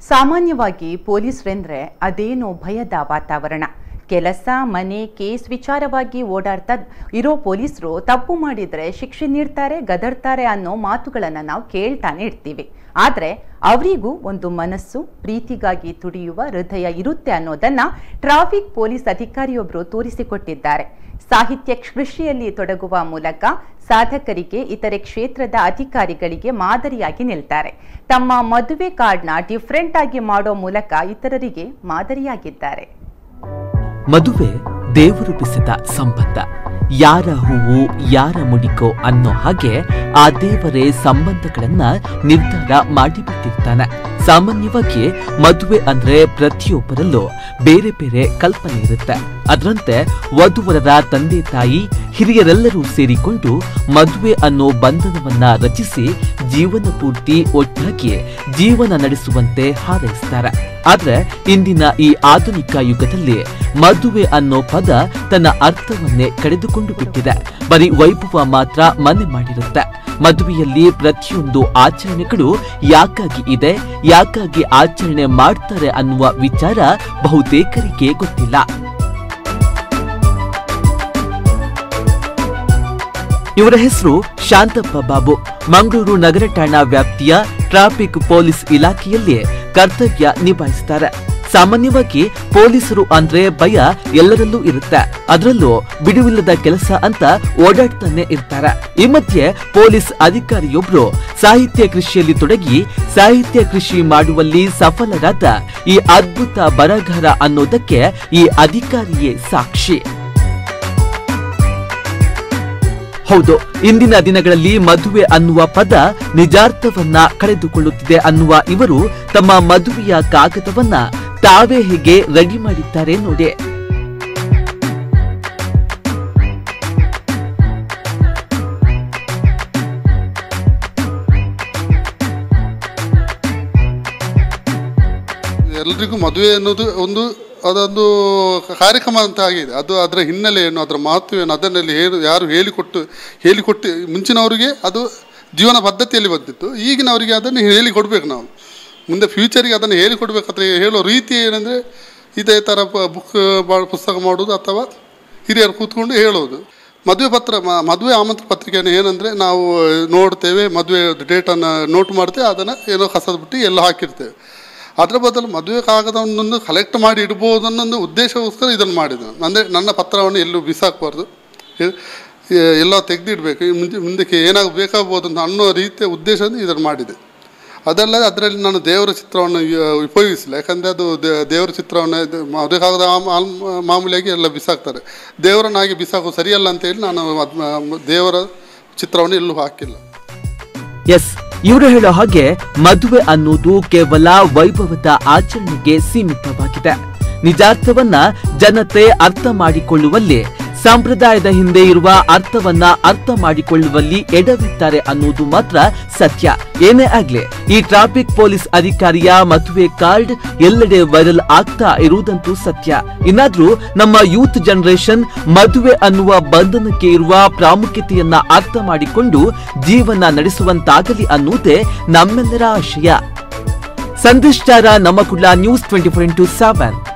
ಸಾಮಾನ್ಯವಾಗಿ ಪೊಲೀಸರೆಂದ್ರೆ ಅದೇನೋ ಭಯದ ವಾತಾವರಣ ಕೆಲಸ ಮನೆ ಕೇಸ್ ವಿಚಾರವಾಗಿ ಓಡಾಡ್ತಾ ಇರೋ ಪೊಲೀಸರು ತಪ್ಪು ಮಾಡಿದ್ರೆ ಶಿಕ್ಷೆ ನೀಡ್ತಾರೆ ಗದರ್ತಾರೆ ಅನ್ನೋ ಮಾತುಗಳನ್ನು ನಾವು ಕೇಳ್ತಾನೆ ಇರ್ತೀವಿ ಆದರೆ ಅವರಿಗೂ ಒಂದು ಮನಸ್ಸು ಪ್ರೀತಿಗಾಗಿ ತುಡಿಯುವ ಹೃದಯ ಇರುತ್ತೆ ಅನ್ನೋದನ್ನ ಟ್ರಾಫಿಕ್ ಪೊಲೀಸ್ ಅಧಿಕಾರಿಯೊಬ್ಬರು ತೋರಿಸಿಕೊಟ್ಟಿದ್ದಾರೆ ಸಾಹಿತ್ಯ ಕೃಷಿಯಲ್ಲಿ ತೊಡಗುವ ಮೂಲಕ ಸಾಧಕರಿಗೆ ಇತರೆ ಕ್ಷೇತ್ರದ ಅಧಿಕಾರಿಗಳಿಗೆ ಮಾದರಿಯಾಗಿ ನಿಲ್ತಾರೆ ತಮ್ಮ ಮದುವೆ ಕಾರ್ಡ್ನ ಡಿಫ್ರೆಂಟ್ ಆಗಿ ಮಾಡೋ ಮೂಲಕ ಇತರರಿಗೆ ಮಾದರಿಯಾಗಿದ್ದಾರೆ ಮದುವೆ ದೇವರು ಬಿಸಿದ ಸಂಬಂಧ ಯಾರ ಹೂವು ಯಾರ ಮುಡಿಕೋ ಅನ್ನೋ ಹಾಗೆ ಆ ದೇವರೇ ಸಂಬಂಧಗಳನ್ನ ನಿರ್ಧಾರ ಮಾಡಿಬಿಟ್ಟಿರ್ತಾನೆ ಸಾಮಾನ್ಯವಾಗಿ ಮದುವೆ ಅಂದ್ರೆ ಪ್ರತಿಯೊಬ್ಬರಲ್ಲೂ ಬೇರೆ ಬೇರೆ ಕಲ್ಪನೆ ಇರುತ್ತೆ ಅದರಂತೆ ವಧುವರರ ತಂದೆ ತಾಯಿ ಹಿರಿಯರೆಲ್ಲರೂ ಸೇರಿಕೊಂಡು ಮದುವೆ ಅನ್ನೋ ಬಂಧನವನ್ನ ರಚಿಸಿ ಜೀವನ ಪೂರ್ತಿ ಒಟ್ಟಾಗಿ ಜೀವನ ನಡೆಸುವಂತೆ ಹಾರೈಸ್ತಾರೆ ಆದ್ರೆ ಇಂದಿನ ಈ ಆಧುನಿಕ ಯುಗದಲ್ಲಿ ಮದುವೆ ಅನ್ನೋ ಪದ ತನ್ನ ಅರ್ಥವನ್ನೇ ಕಳೆದುಕೊಂಡು ಬಿಟ್ಟಿದೆ ಬರೀ ವೈಭವ ಮಾತ್ರ ಮನೆ ಮಾಡಿರುತ್ತೆ ಮದುವೆಯಲ್ಲಿ ಪ್ರತಿಯೊಂದು ಆಚರಣೆಗಳು ಯಾಕಾಗಿ ಇದೆ ಯಾಕಾಗಿ ಆಚರಣೆ ಮಾಡ್ತಾರೆ ಅನ್ನುವ ವಿಚಾರ ಬಹುತೇಕರಿಗೆ ಗೊತ್ತಿಲ್ಲ ಇವರ ಹೆಸರು ಶಾಂತಪ್ಪ ಬಾಬು ಮಂಗಳೂರು ನಗರ ಠಾಣಾ ವ್ಯಾಪ್ತಿಯ ಟ್ರಾಫಿಕ್ ಪೊಲೀಸ್ ಇಲಾಖೆಯಲ್ಲಿ ಕರ್ತವ್ಯ ನಿಭಾಯಿಸ್ತಾರೆ ಸಾಮಾನ್ಯವಾಗಿ ಪೊಲೀಸರು ಅಂದ್ರೆ ಭಯ ಎಲ್ಲರಲ್ಲೂ ಇರುತ್ತೆ ಅದರಲ್ಲೂ ಬಿಡುವಿಲ್ಲದ ಕೆಲಸ ಅಂತ ಓಡಾಡ್ತಾನೆ ಇರ್ತಾರೆ ಈ ಮಧ್ಯೆ ಪೊಲೀಸ್ ಅಧಿಕಾರಿಯೊಬ್ರು ಸಾಹಿತ್ಯ ಕೃಷಿಯಲ್ಲಿ ತೊಡಗಿ ಸಾಹಿತ್ಯ ಕೃಷಿ ಮಾಡುವಲ್ಲಿ ಸಫಲರಾದ ಈ ಅದ್ಭುತ ಬರಗಾರ ಅನ್ನೋದಕ್ಕೆ ಈ ಅಧಿಕಾರಿಯೇ ಸಾಕ್ಷಿ ಹೌದು ಇಂದಿನ ದಿನಗಳಲ್ಲಿ ಮದುವೆ ಅನ್ನುವ ಪದ ನಿಜಾರ್ಥವನ್ನ ಕಳೆದುಕೊಳ್ಳುತ್ತಿದೆ ಅನ್ನುವ ಇವರು ತಮ್ಮ ಮದುವೆಯ ಕಾಗದವನ್ನ ತಾವೇ ಹೇಗೆ ರೆಡಿ ಮಾಡಿದ್ದಾರೆ ನೋಡಿ ಎಲ್ರಿಗೂ ಮದುವೆ ಅನ್ನೋದು ಒಂದು ಅದೊಂದು ಕಾರ್ಯಕ್ರಮ ಅಂತ ಆಗಿದೆ ಅದು ಅದರ ಹಿನ್ನೆಲೆ ಏನು ಅದರ ಮಹತ್ವ ಏನು ಅದನ್ನಲ್ಲಿ ಹೇಳು ಯಾರು ಹೇಳಿಕೊಟ್ಟು ಹೇಳಿಕೊಟ್ಟು ಮುಂಚಿನವರಿಗೆ ಅದು ಜೀವನ ಪದ್ಧತಿಯಲ್ಲಿ ಬಂದಿತ್ತು ಈಗಿನವರಿಗೆ ಅದನ್ನು ಹೇಳಿಕೊಡ್ಬೇಕು ನಾವು ಮುಂದೆ ಫ್ಯೂಚರಿಗೆ ಅದನ್ನು ಹೇಳಿಕೊಡ್ಬೇಕಾದ್ರೆ ಹೇಳೋ ರೀತಿ ಏನಂದರೆ ಇದೇ ಥರ ಬುಕ್ ಪುಸ್ತಕ ಮಾಡೋದು ಅಥವಾ ಹಿರಿಯರು ಕೂತ್ಕೊಂಡು ಹೇಳೋದು ಮದುವೆ ಪತ್ರ ಮ- ಮದುವೆ ಆಮಂತ್ರಣ ಪತ್ರಿಕೆಯನ್ನು ಏನಂದರೆ ನಾವು ನೋಡ್ತೇವೆ ಮದುವೆ ಡೇಟನ್ನು ನೋಟ್ ಮಾಡ್ತೇವೆ ಅದನ್ನು ಏನೋ ಕಸದ ಬಿಟ್ಟು ಎಲ್ಲ ಹಾಕಿರ್ತೇವೆ ಅದರ ಬದಲು ಮದುವೆ ಕಾಗದವನ್ನು ಕಲೆಕ್ಟ್ ಮಾಡಿ ಇಡ್ಬೋದು ಅನ್ನೊಂದು ಉದ್ದೇಶಕ್ಕೋಸ್ಕರ ಇದನ್ನು ಮಾಡಿದೆ ಅಂದರೆ ನನ್ನ ಪತ್ರವನ್ನು ಎಲ್ಲೂ ಬಿಸಾಕಬಾರ್ದು ಎ- ಎ- ಎಲ್ಲ ತೆಗೆದಿಡಬೇಕು ಮುಂದೆ ಮುಂದಕ್ಕೆ ಏನಾಗ ಬೇಕಾಗ್ಬೋದು ಅಂತ ಅನ್ನೋ ರೀತಿಯ ಉದ್ದೇಶದಿಂದ ಇದನ್ನು ಮಾಡಿದೆ ಅದಲ್ಲದೆ ಅದರಲ್ಲಿ ನಾನು ದೇವರ ಚಿತ್ರವನ್ನು ಉ- ಉಪಯೋಗಿಸಿಲ್ಲ ಯಾಕಂದರೆ ಅದು ದೇ- ದೇವರ ಚಿತ್ರವನ್ನು ಇದು ಮದುವೆ ಕಾಗದ ಆಮ್- ಆಲ್- ಮಾಮೂಲಿಯಾಗಿ ಎಲ್ಲ ಬಿಸಾಕ್ತಾರೆ ದೇವರನ್ನಾಗಿ ಬಿಸಾಕೋದು ಸರಿಯಲ್ಲ ಅಂತ ಹೇಳಿ ನಾನು ಅದ್ ಮ- ದೇವರ ಚಿತ್ರವನ್ನು ಎಲ್ಲೂ ಹಾಕಿಲ್ಲ ಎಸ್ ಇವರು ಹೇಳೋ ಹಾಗೆ ಮದುವೆ ಅನ್ನೋದು ಕೇವಲ ವೈಭವದ ಆಚರಣೆಗೆ ಸೀಮಿತವಾಗಿದೆ ನಿಜಾರ್ಥವನ್ನ ಜನತೆ ಅರ್ಥ ಮಾಡಿಕೊಳ್ಳುವಲ್ಲಿ ಸಂಪ್ರದಾಯದ ಹಿಂದೆ ಇರುವ ಅರ್ಥವನ್ನ ಅರ್ಥ ಮಾಡಿಕೊಳ್ಳುವಲ್ಲಿ ಎಡವಿದ್ದಾರೆ ಅನ್ನೋದು ಮಾತ್ರ ಸತ್ಯ ಏನೇ ಆಗ್ಲಿ ಈ ಟ್ರಾಫಿಕ್ ಪೊಲೀಸ್ ಅಧಿಕಾರಿಯ ಮದುವೆ ಕಾರ್ಡ್ ಎಲ್ಲೆಡೆ ವೈರಲ್ ಆಗ್ತಾ ಇರುವುದಂತೂ ಸತ್ಯ ಇನ್ನಾದ್ರೂ ನಮ್ಮ ಯೂತ್ ಜನರೇಷನ್ ಮದುವೆ ಅನ್ನುವ ಬಂಧನಕ್ಕೆ ಇರುವ ಪ್ರಾಮುಖ್ಯತೆಯನ್ನ ಅರ್ಥ ಮಾಡಿಕೊಂಡು ಜೀವನ ನಡೆಸುವಂತಾಗಲಿ ಅನ್ನುವುದೇ ನಮ್ಮೆಲ್ಲರ ಆಶಯ ಸಂದಿಷ್ಟಾರ ನಮ್ಮ Kudla news twenty four into seven